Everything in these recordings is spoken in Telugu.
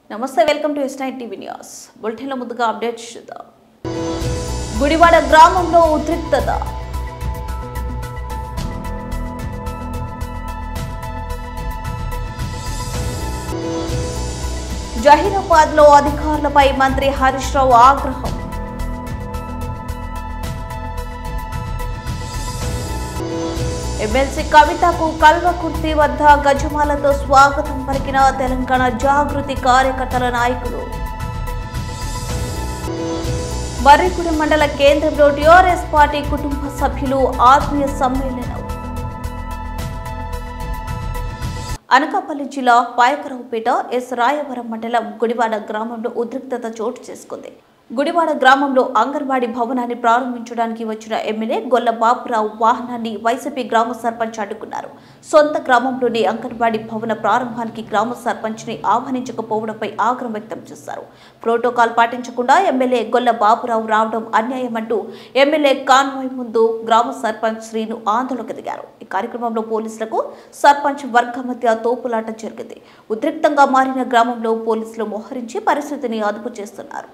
నమస్తే welcome to S nine TV news బులెటిన్లో ముందుగా అప్డేట్స్ చూద్దాం గుడివాడ గ్రామంలో ఉద్రిక్తత జహీరాబాద్ లో అధికారులపై మంత్రి హరీష్ రావు ఆగ్రహం ఎమ్మెల్సీ కవితకు కల్వకుర్తి వద్ద గజమాలతో స్వాగతం పలికిన తెలంగాణ జాగృతి కార్యకర్తల నాయకులు మర్రిగూడెం మండల కేంద్రంలో టీఆర్ఎస్ పార్టీ కుటుంబ సభ్యులు ఆత్మీయ సమ్మేళనం అనకాపల్లి జిల్లా పాయకరావుపేట ఎస్ రాయవరం మండలం గుడివాడ గ్రామంలో ఉద్రిక్తత చోటు చేసుకుంది గుడివాడ గ్రామంలో అంగన్వాడీ భవనాన్ని ప్రారంభించడానికి వచ్చిన ఎమ్మెల్యే గొల్ల బాబురావు వాహనాన్ని వైసీపీ గ్రామ సర్పంచ్ అడ్డుకున్నారు సొంత గ్రామంలోని అంగన్వాడీ భవన ప్రారంభానికి గ్రామ సర్పంచ్ని ఆహ్వానించకపోవడంపై ఆగ్రహం వ్యక్తం చేశారు ప్రోటోకాల్ పాటించకుండా ఎమ్మెల్యే గొల్ల బాబురావు రావడం అన్యాయమంటూ ఎమ్మెల్యే కాన్వాయ్ ముందు గ్రామ సర్పంచ్ శ్రీను ఆందోళనకు దిగారు ఈ కార్యక్రమంలో పోలీసులకు సర్పంచ్ వర్గ మధ్య తోపులాట జరిగింది ఉద్రిక్తంగా మారిన గ్రామంలో పోలీసులు మోహరించి పరిస్థితిని అదుపు చేస్తున్నారు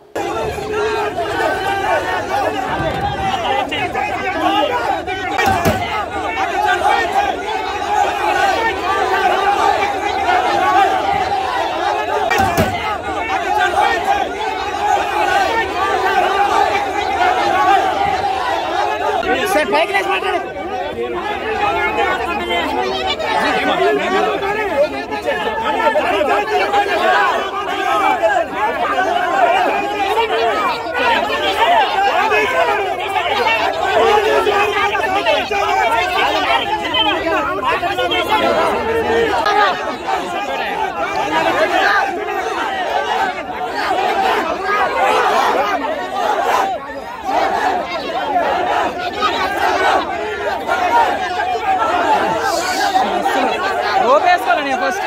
సార్ పైకి లేచి మాట్లాడు రోపేసుకోవాలి నేను ఫస్ట్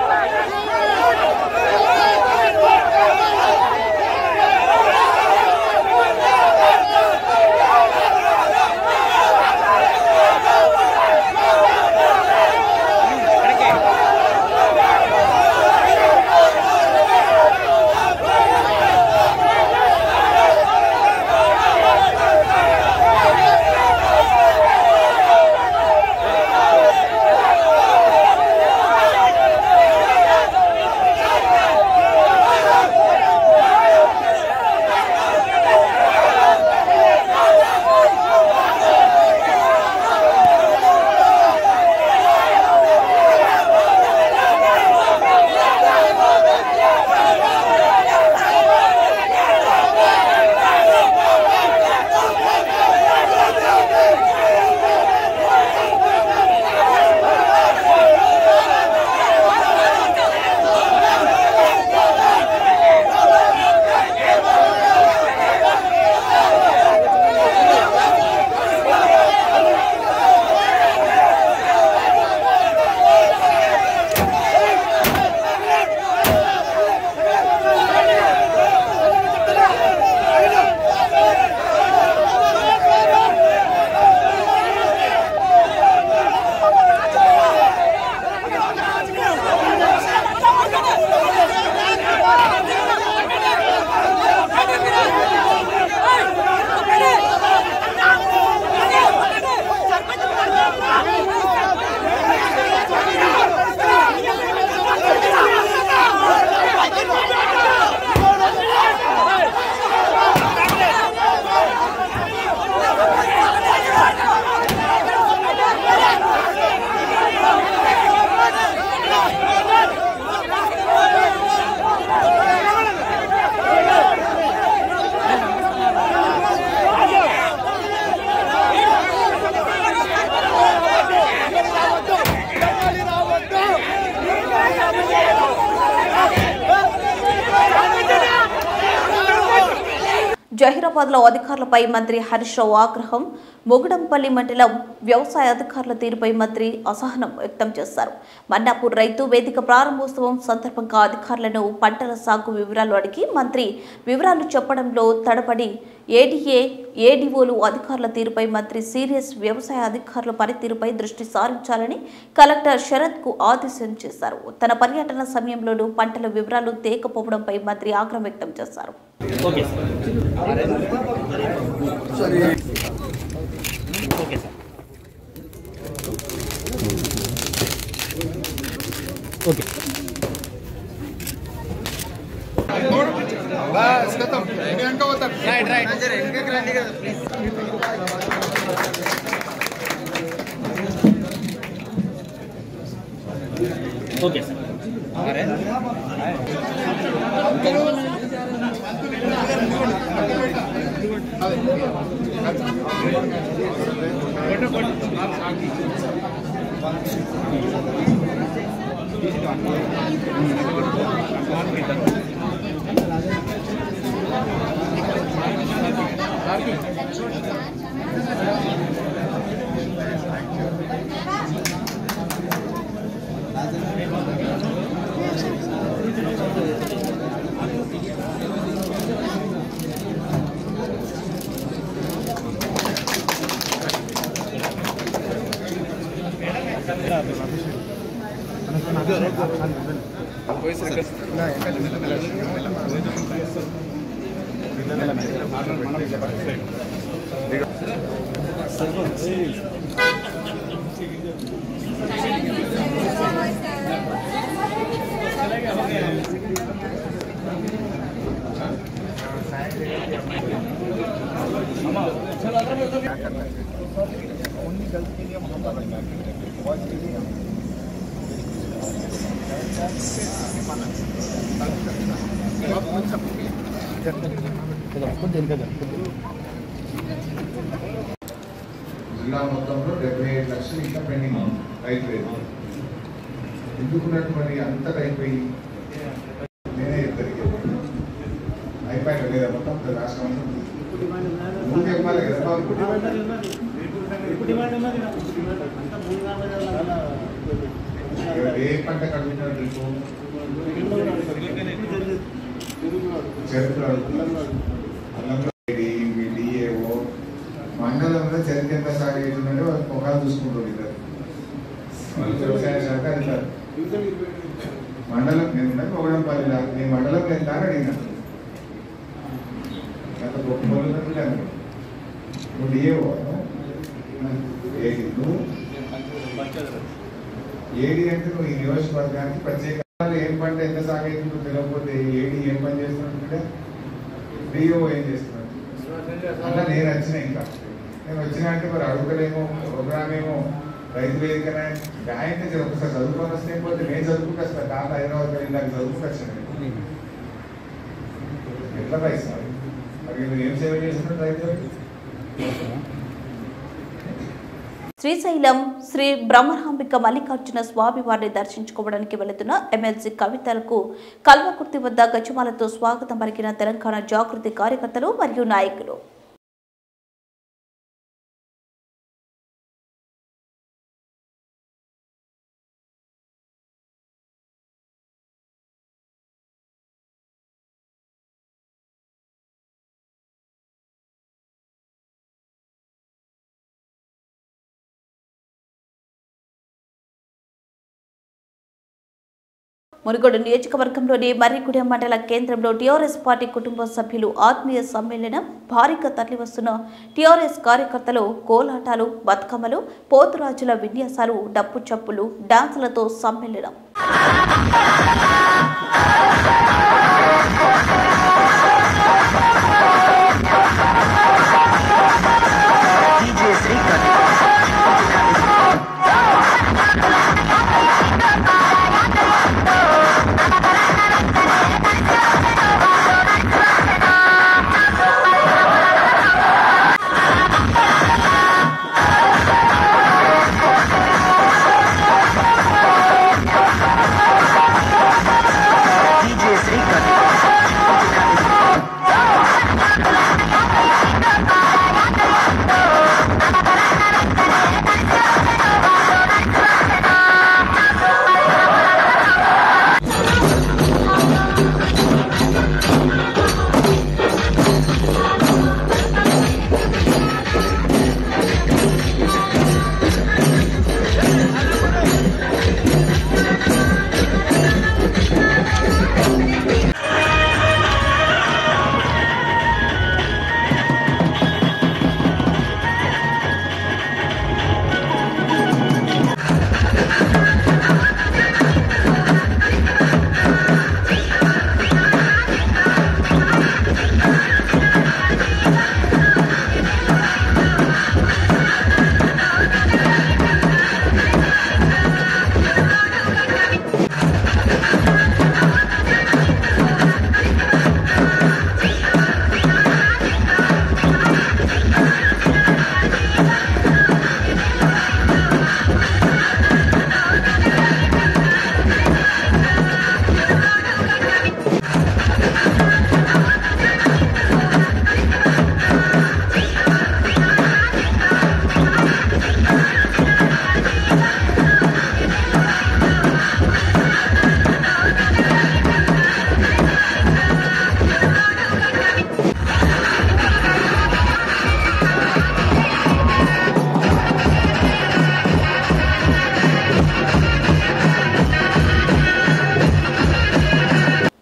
Hey! జహీరాబాద్ లో అధికారులపై మంత్రి హరీష్ రావు ఆగ్రహం మొగుడంపల్లి మండలం వ్యవసాయ అధికారుల తీరుపై మంత్రి అసహనం వ్యక్తం చేశారు మన్నాపూర్ రైతు వేదిక ప్రారంభోత్సవం సందర్భంగా అధికారులను పంటల సాగు వివరాలు అడిగి మంత్రి వివరాలు చెప్పడంలో తడబడి ఏడీఏ ఏడీఓలు అధికారుల తీరుపై మంత్రి సీరియస్ వ్యవసాయ అధికారుల పనితీరుపై దృష్టి సారించాలని కలెక్టర్ శరత్ కు ఆదేశం చేశారు తన పర్యటన సమయంలోనూ పంటల వివరాలు తేకపోవడంపై మంత్రి ఆగ్రహం వ్యక్తం చేశారు okay sir okay sir okay okay sir జిల్లా మొత్తంలో డెబ్బై ఐదు లక్షలు ఇంకా పెండింగ్ ఉంది రైతు రేటు ఎందుకున్నట్టు మరి అంతటా అయిపోయి నేనే చెప్తాను అయిపోయాక లేదా మొత్తం రాష్ట్రం అంతా నువ్వు చెప్పాలి కదా బాబు ఏ పంట కడుగుతున్నాడు నీకు చెరుకులు అడుగుతున్నాడు అల్లంలో డిఏఓ మండలంలో చెరుకు ఎంత సాగు అవుతుందంటే వాళ్ళు పొగాలు చూసుకుంటారు ఇద్దరు వాళ్ళు వ్యవసాయ శాఖ అధికారు మండలం నేను ఉన్నది పొగడంపల్లి నీ మండలం నేను దాని అడిగినా గత గొప్ప వాళ్ళు నువ్వు డిఏఓ ఏది నువ్వు ఏడి అంటే నువ్వు ఈ నియోజకవర్గానికి ప్రత్యేక ఏం పంట ఎంత సాగు అవుతుందో తెలియకపోతే ఏడి ఏం పని చేస్తున్నట్టు డిఓ ఏం చేస్తున్నాడు అలా నేను వచ్చిన ఇంకా నేను వచ్చిన అంటే మరి అడుగుతలేమో ప్రోగ్రామ్ ఏమో రైతు వేదికనే గాయంటే జర ఒకసారి చదువుకొని వస్తే పోతే నేను చదువుకుంటూ వస్తాను తాత హైదరాబాద్ వెళ్ళి నాకు చదువుకుంటూ వచ్చాను ఎట్లా పైసా మరి నువ్వు ఏం సేవ చేస్తున్నాడు రైతులకి శ్రీశైలం శ్రీ బ్రహ్మరాంబిక మల్లికార్జున స్వామి వారిని దర్శించుకోవడానికి వెళుతున్న ఎమ్మెల్సీ కవితలకు కల్వకుర్తి వద్ద గజమాలతో స్వాగతం పలికిన తెలంగాణ జాగృతి కార్యకర్తలు మరియు నాయకులు మునుగోడు నియోజకవర్గంలోని మర్రిగూడెం మండల కేంద్రంలో టీఆర్ఎస్ పార్టీ కుటుంబ సభ్యులు ఆత్మీయ సమ్మేళనం భారీగా తరలివస్తున్న టీఆర్ఎస్ కార్యకర్తలు కోలాటాలు బతుకమ్మలు పోతురాజుల విన్యాసాలు డప్పు చప్పులు డాన్సులతో సమ్మేళనం Thank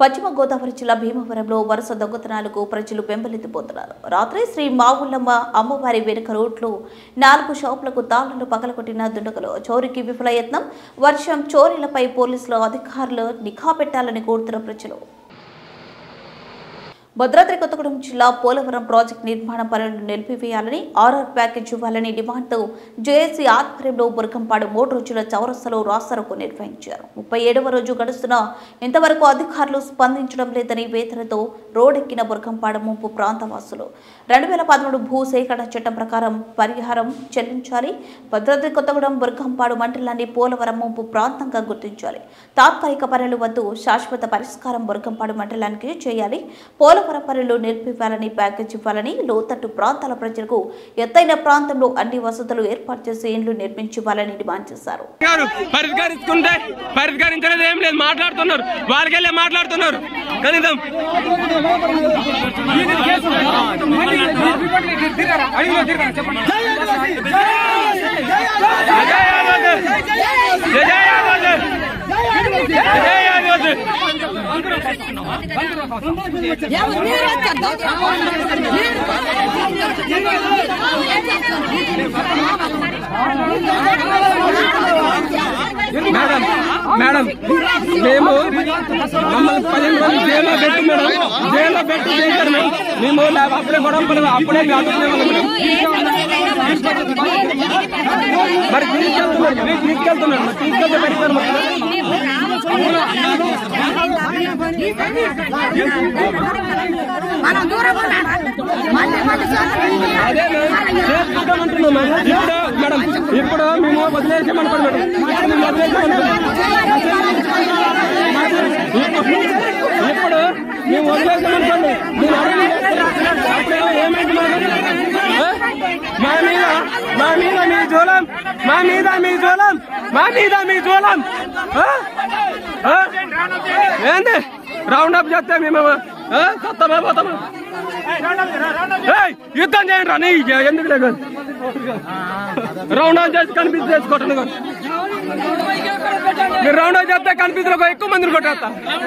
పశ్చిమ గోదావరి జిల్లా భీమవరంలో వరుస దొంగతనాలకు ప్రజలు బెంబలెత్తిపోతున్నారు రాత్రి శ్రీ మావుల్లమ్మ అమ్మవారి వెనుక రోడ్లో నాలుగు షాపులకు తాళాలు పగలగొట్టిన దుండగులు చోరీకి విఫల యత్నం వర్షం చోరీలపై పోలీసులు అధికారులు నిఘా పెట్టాలని కోరుతున్న ప్రజలు భద్రాద్రి కొత్తగూడెం జిల్లా పోలవరం ప్రాజెక్టు నిర్మాణ పనులను నిలిపివేయాలని ఆర్ఆర్ ప్యాకేజ్ ఇవ్వాలని డిమాండ్తో జేఏసీ ఆధ్వర్యంలో బురకంపాడు మూడు రోజుల చౌరస్తలో రాస్తారోకో నిర్వహించారు ముప్పై ఏడవ రోజు గడుస్తున్నా ఇంతవరకు అధికారులు స్పందించడం లేదని వేతనతో రోడ్డెక్కిన బురకంపాడు ముంపు ప్రాంతవాసులు రెండు వేల పదమూడు భూ సేకరణ చట్టం ప్రకారం పరిహారం చెల్లించాలి భద్రాద్రి కొత్తగూడెం బురకంపాడు మండలాన్ని పోలవరం ముంపు ప్రాంతంగా గుర్తించాలి తాత్కాలిక పనులు వద్దు శాశ్వత పరిష్కారం బురకంపాడు మండలానికి చేయాలి పోలవరం పనులు నిలిపివ్వాలని ప్యాకేజ్ ఇవ్వాలని లోతట్టు ప్రాంతాల ప్రజలకు ఎత్తైన ప్రాంతంలో అన్ని వసతులు ఏర్పాటు చేసి ఇండ్లు నిర్మించివ్వాలని డిమాండ్ చేశారు గారు పరిష్కరించుకుంటే పరిష్కరించలేదు ఏం లేదు మాట్లాడుతున్నారు వాళ్ళకెళ్ళే మాట్లాడుతున్నారు కనీసం జయ యాదవ్! జయ యాదవ్! జయ యాదవ్! మేడం మేడం మేము మమ్మల్ని పదిహేను రోజులు జైల్లో పెట్టి మేడం జైల్లో పెట్టి చేశారు మేము మేము లేక అప్పుడే గొడవ పడదు అప్పుడే మేము అదుపునే ఉన్నాం మేడం మరి తీసుకెళ్తున్నారు మీరు తీసుకెళ్తున్నారు మరి తీసుకెళ్తే పెడతారు మరి మనం దూరం ఉన్నారా? మళ్ళీ మళ్ళీ అదే మేడం చేసుకుంటామంటున్నాం మేడం ఇప్పుడు మేడం ఇప్పుడు మేము వదిలేసామనుకోండి మేడం ఇప్పుడు మేము వదిలేసామనుకోండి ఇప్పుడు మేము వదిలేసామనుకోండి మీరు అప్పుడేమో ఏమైంది మాకు? ఆ? మా మీద మా మీద మీ జోలం మా మీద మీ జోలం మా మీద మీ జోలం ఆ? ఆ? ఏంది రౌండ్ అప్ చేస్తే మేము ఆ? సత్తామా పోతామా ఏయ్, యుద్ధం చేయండి రా నీ ఎందుకు లేదు రౌండ్ ఆన్ చేసి కనిపించి చేసుకోవటం ఇదిగో. మీరు రౌండ్ ఆన్ చేస్తే కనిపించరు ఎక్కువ మందిని కొట్టేస్తా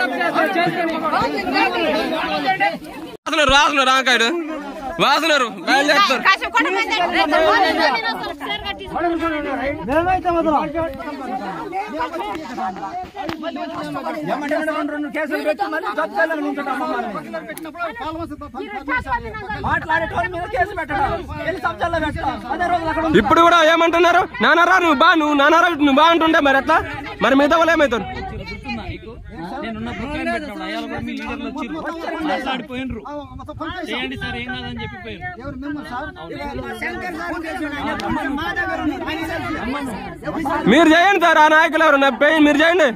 వాసనరు వాసనరు రాకాయడు వాసనరు బయలుదేరుతారు కాసేపు కొండ మీద ఇప్పుడు కూడా ఏమంటున్నారు నానారా నువ్వు బా నువ్వు నానారా నువ్వు బా అంటుంటే మరి ఎట్లా మరి మిగతా వాళ్ళు ఏమవుతారు నేనున్న బుక్లైన్ పెట్టినప్పుడు అయ్యాల కూడా మీ లీడర్లు వచ్చి మాట్లాడిపోయినరు చేయండి సార్ ఏం కాదని చెప్పిపోయారు మీరు చేయండి సార్ ఆ నాయకులు ఎవరు నా పేరు మీరు చేయండి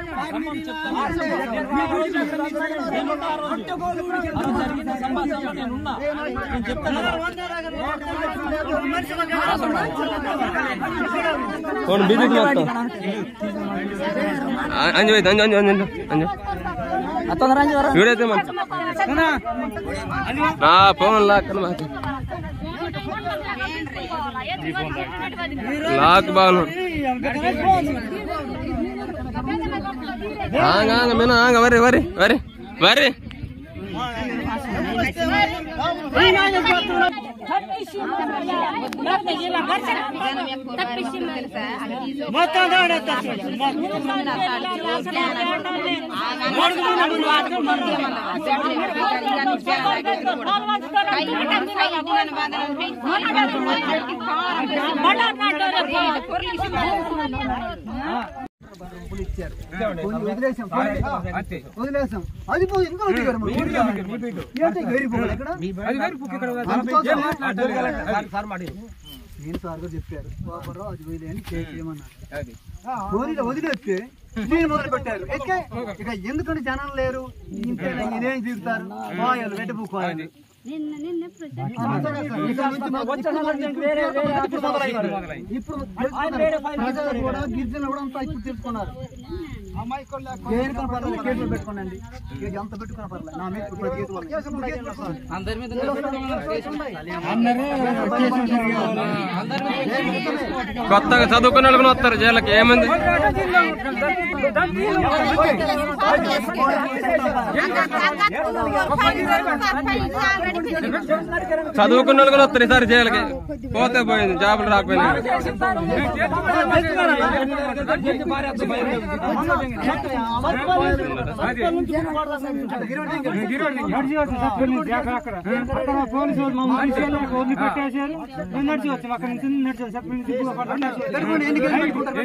ఫోన్ బిజీ మొత్తం అంజు అయితే అంజు అంజు అంజు అంజు వీడైతే మంచి నా ఫోన్ లాక్ మాకు లాక్ బాగున్నాడు ఆంగ ఆంగ మీన ఆంగ వరి వరి వరి వరి వదిలేసాం అది పోయి ఇంకా ఉంది కదా మరి. ఏంటి గైరి పొగలు ఎక్కడ? నేను సార్ గారు చెప్పారు బాబురావు అది వదిలేయండి చేయమన్నారు గోరీలో వదిలేస్తే నేను మొదలు పెట్టారు ఎక్కే ఇక ఎందుకంటే జనం లేరు ఇంతే ఇదేం దిగుతారు పోయాలి వెంటబుక్కోవాలి ఇప్పుడు ప్రజలు కూడా గిరిజనులు కూడా అంతా ఇప్పుడు తెలుసుకున్నారు దేనికైనా పర్లేదు కేసులు పెట్టుకోండి కేసు ఎంత పెట్టుకున్నా పర్లేదు నా మీద ప్రతి కేసు వాళ్ళు. అందరి మీద కొత్తగా చదువుకున్న వాళ్ళు కూడా వస్తారు జైలుకి ఏమంది చదువుకున్న వాళ్ళు కూడా వస్తారు ఈసారి జైలుకి పోతే పోయింది జాబులు రాకపోయినా పెట్టుకోండి, ఎన్ని కేసులు పెట్టుకుంటారు,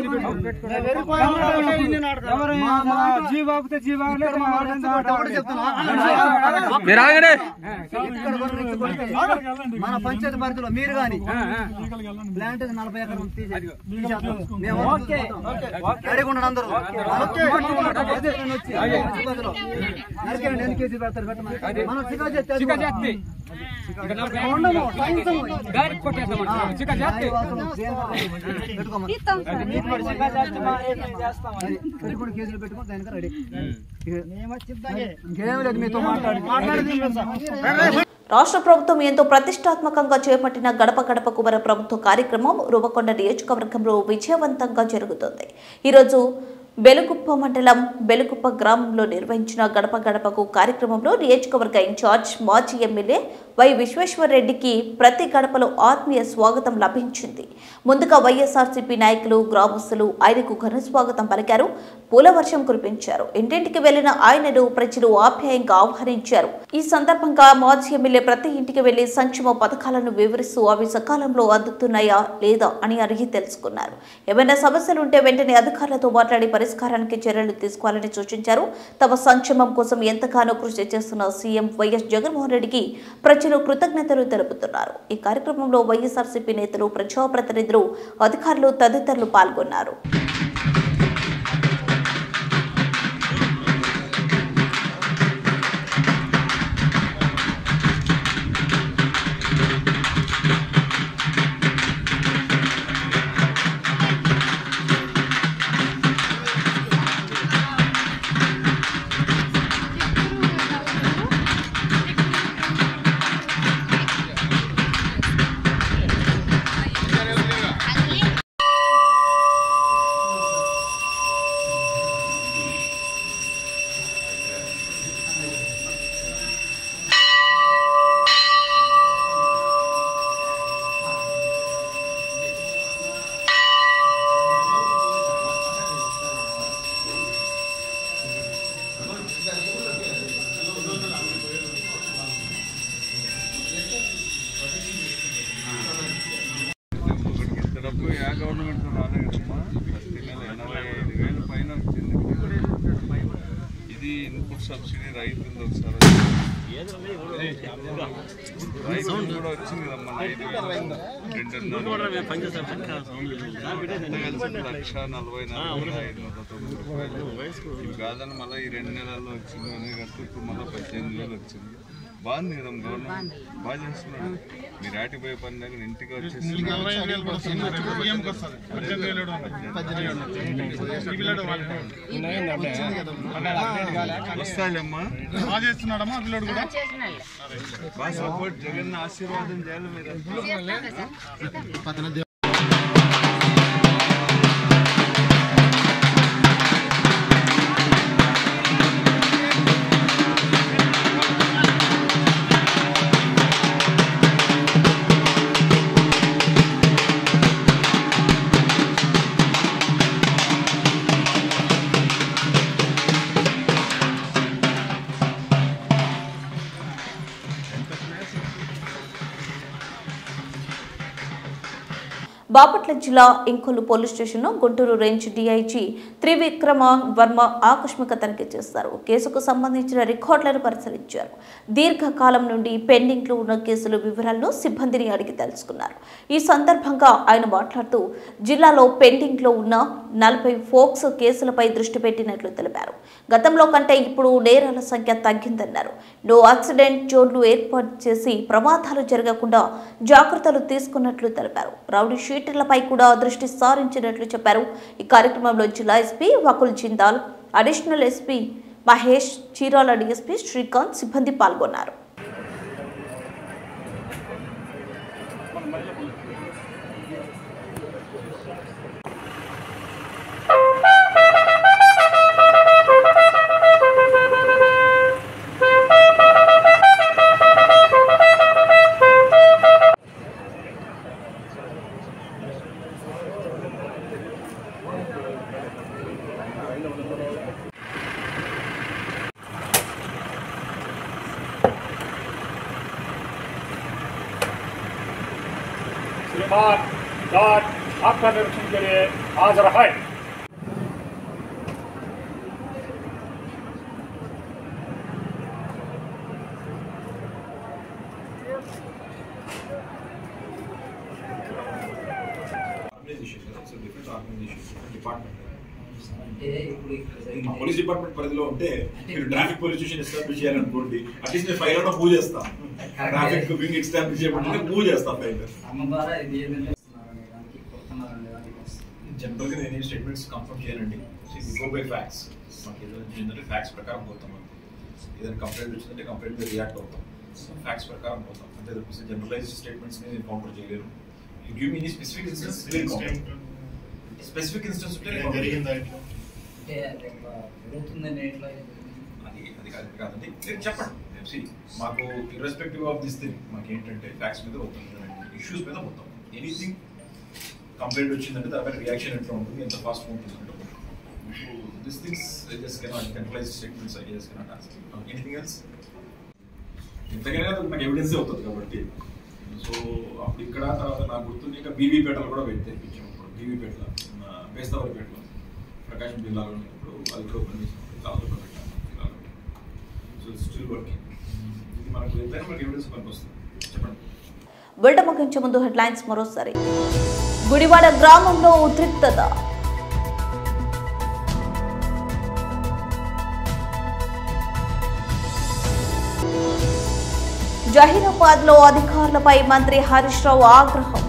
పెట్టుకోండి. ఒకటి చెప్తున్నా. మీరు ఆగడే ఇక్కడ కూడా రెచ్చుకుంటే మన పంచాయతీ పరిధిలో మీరు గాని ప్లాంట్ నలభై ఎకరం తీసేది. మేము రెడీగా ఉండండి అందరూ అదే నేను వచ్చి పరిధిలో. నరికేయండి, ఎన్ని కేజీలు పెడతారు పెట్టమని. మనం చికా చేస్తే ఉండము, సాయించము. న్యాయవాదులు దేని పెట్టుకోమని. అది, పెట్టుకోండి కేసులు పెట్టుకోండి దానికి రెడీ ఇంకేం లేదు మీతో మాట్లాడి రాష్ట్ర ప్రభుత్వం ఎంతో ప్రతిష్టాత్మకంగా చేపట్టిన గడప గడపకు మన ప్రభుత్వ కార్యక్రమం రూపకొండ నియోజకవర్గంలో విజయవంతంగా జరుగుతోంది ఈరోజు బెలుగుప్ప మండలం బెలుగుప్ప గ్రామంలో నిర్వహించిన గడప గడపకు కార్యక్రమంలో నియోజకవర్గ ఇన్ఛార్జ్ మాజీ ఎమ్మెల్యే వై విశ్వేశ్వరరెడ్డికి ప్రతి గడపలో ఆత్మీయ స్వాగతం లభించింది ముందుగా వైఎస్ఆర్సీపీ నాయకులు గ్రామస్తులు ఆయనకు ఘన స్వాగతం పలికారు పూల వర్షం కురిపించారు ఇంటింటికి వెళ్లిన ఆయనను ప్రజలు ఆప్యాయంగా ఆహ్వానించారు ఈ సందర్భంగా మాజీ ఎమ్మెల్యే ప్రతి ఇంటికి వెళ్లి సంక్షేమ పథకాలను వివరిస్తూ అవి సకాలంలో అందుతున్నాయా లేదా అని అడిగి తెలుసుకున్నారు ఏమైనా సమస్యలు ఉంటే వెంటనే అధికారులతో మాట్లాడి పరిష్కారానికి చర్యలు తీసుకోవాలని సూచించారు తమ సంక్షేమం కోసం ఎంతగానో కృషి చేస్తున్న సీఎం వైఎస్ జగన్మోహన్ రెడ్డికి ప్రజలు కృతజ్ఞతలు తెలుపుతున్నారు ఈ కార్యక్రమంలో వైఎస్ఆర్సీపీ నేతలు ప్రజాప్రతినిధులు అధికారులు తదితరులు పాల్గొన్నారు డబ్బు యా గవర్నమెంట్ రాలే కదమ్మా ప్రతి నెల ఎనభై ఐదు వేలు పైన వచ్చింది ఇది ఇన్పుట్ సబ్సిడీ రైతు ఒకసారి రైతు కూడా వచ్చింది కదమ్మా ఐదు వేలు రెండున్నర కలిసి లక్ష నలభై నాలుగు వేల ఐదు వందల తొమ్మిది రూపాయలు ఇవి కాదని మళ్ళీ ఈ రెండు నెలల్లో వచ్చింది అనేది కడితే ఇప్పుడు మళ్ళీ పద్దెనిమిది వేలు వచ్చింది బాగుంది కదా గవర్నమెంట్ బాగా చేస్తున్నాడు మీరు ఆటిపోయే పని దగ్గర ఇంటికి వచ్చేసి వస్తాడమ్మా బాగా చేస్తున్నాడమ్మా పిల్లడు కూడా బాగా సపోర్ట్ జగన్ ఆశీర్వాదం చేయాలి మీరు బాపట్ల జిల్లా ఇంకొల్లు పోలీస్ స్టేషన్లో గుంటూరు రేంజ్ డీఐజీ త్రివిక్రమ వర్మ ఆకస్మిక తనిఖీ చేస్తారు కేసుకు సంబంధించిన రికార్డులను పరిశీలించారు దీర్ఘకాలం నుండి పెండింగ్లో ఉన్న కేసుల వివరాలను సిబ్బందిని అడిగి తెలుసుకున్నారు ఈ సందర్భంగా ఆయన మాట్లాడుతూ జిల్లాలో పెండింగ్లో ఉన్న నలభై ఫోక్స్ కేసులపై దృష్టి పెట్టినట్లు తెలిపారు గతంలో కంటే ఇప్పుడు నేరాల సంఖ్య తగ్గిందన్నారు నో యాక్సిడెంట్ జోన్లు ఏర్పాటు చేసి ప్రమాదాలు జరగకుండా జాగ్రత్తలు తీసుకున్నట్లు తెలిపారు రౌడీ షీటర్లపై కూడా దృష్టి సారించినట్లు చెప్పారు ఈ కార్యక్రమంలో జిల్లా SP Vakul Jindal additional SP Mahesh Chirala DSP Srikanth సిబ్బంది పాల్గొన్నారు श्रीमान गार्ड आपका निरीक्षण के लिए हाजिर है ఆర్గనైజేషన్ కదా సో డిఫరెంట్ ఆర్గనైజేషన్ డిపార్ట్మెంట్ అంటే ఇప్పుడు ఇక్కడ మా జరిగిన పోలీస్ డిపార్ట్మెంట్ పరిధిలో ఉంటే మీరు ట్రాఫిక్ పోలీస్ స్టేషన్ ఎస్టాబ్లిష్ చేయాలనుకోండి అట్లీస్ట్ నేను ఫైల్ అయినా మూవ్ చేస్తాం ట్రాఫిక్ వింగ్ ఎస్టాబ్లిష్ చేయమంటే మూవ్ చేస్తాం ఫైల్ అమ్మ ద్వారా ఇది ఏంటంటే వస్తున్నారనే దానికి కొడుతున్నారనే దానికి వస్తుంది. జనరల్ గా నేను స్టేట్మెంట్స్ కన్ఫర్మ్ చేయనండి గో బై ఫ్యాక్స్ మాకు ఏదైనా వచ్చిందంటే ఫ్యాక్స్ ప్రకారం పోతాం అంతే ఏదైనా కంప్లైంట్ వచ్చిందంటే కంప్లైంట్ మీద రియాక్ట్ అవుతాం ఫ్యాక్స్ ప్రకారం పోతాం అంతే తప్పిస్తే జనరలైజ్ స్టేట్మెంట్స్ నేను కౌంటర్ చేయలేను you give me specific instance specific instance ఉంటే నేను counter చేయను. అంటే అది ఎట్లా జరుగుతుందని ఎట్లా అది అది కాదు కాదండి మీరు చెప్పండి See, మాకు ఇర్రెస్పెక్టివ్ ఆఫ్ దిస్ థింగ్ మాకు ఏంటంటే ఫ్యాక్స్ మీద పోతాం ఇష్యూస్ మీద పోతాం ఎనీథింగ్ కంప్లైంట్ వచ్చిందంటే దాని రియాక్షన్ ఎట్లా ఉంటుంది ఎంత ఫాస్ట్ ఉంటుంది అంటే this things I just cannot controlise statements I just cannot answer anything else ఎంతకైనా అది నాకు ఎవిడెన్స్ అవుతుంది కాబట్టి సో అప్పుడు ఇక్కడ తర్వాత నాకు గుర్తుంది ఇంకా బీబీపేటలో కూడా పెట్టి తెప్పించాం ఇప్పుడు బీబీపేటలో బేస్తావరిపేటలో ప్రకాశం జిల్లాలో ఉన్నప్పుడు అది కూడా ఓపెన్ చేసినప్పుడు చాలా కూడా పెట్టాము జిల్లాలో సో స్టిల్ వర్కింగ్ ఇది మనకు ఎంతైనా మనకి ఎవిడెన్స్ మనకు వస్తుంది చెప్పండి బులెటిన్ ముగించే ముందు హెడ్లైన్స్ మరోసారి గుడివాడ గ్రామంలో ఉద్రిక్తత జహీరాబాద్ లో అధికారులపై మంత్రి హరీష్ రావు ఆగ్రహం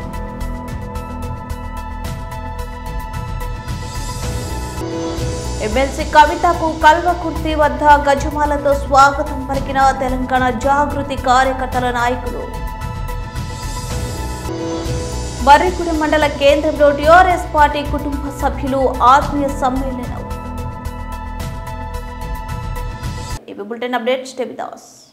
ఎమ్మెల్సీ కవితకు కల్వకుర్తి వద్ద గజమాలతో స్వాగతం పలికిన తెలంగాణ జాగృతి కార్యకర్తల నాయకులు మర్రిగూడెం మండల కేంద్రంలో టీఆర్ఎస్ పార్టీ కుటుంబ సభ్యులు ఆత్మీయ సమ్మేళనం ఇవి బులెటిన్ అప్డేట్స్ టెవిదాస్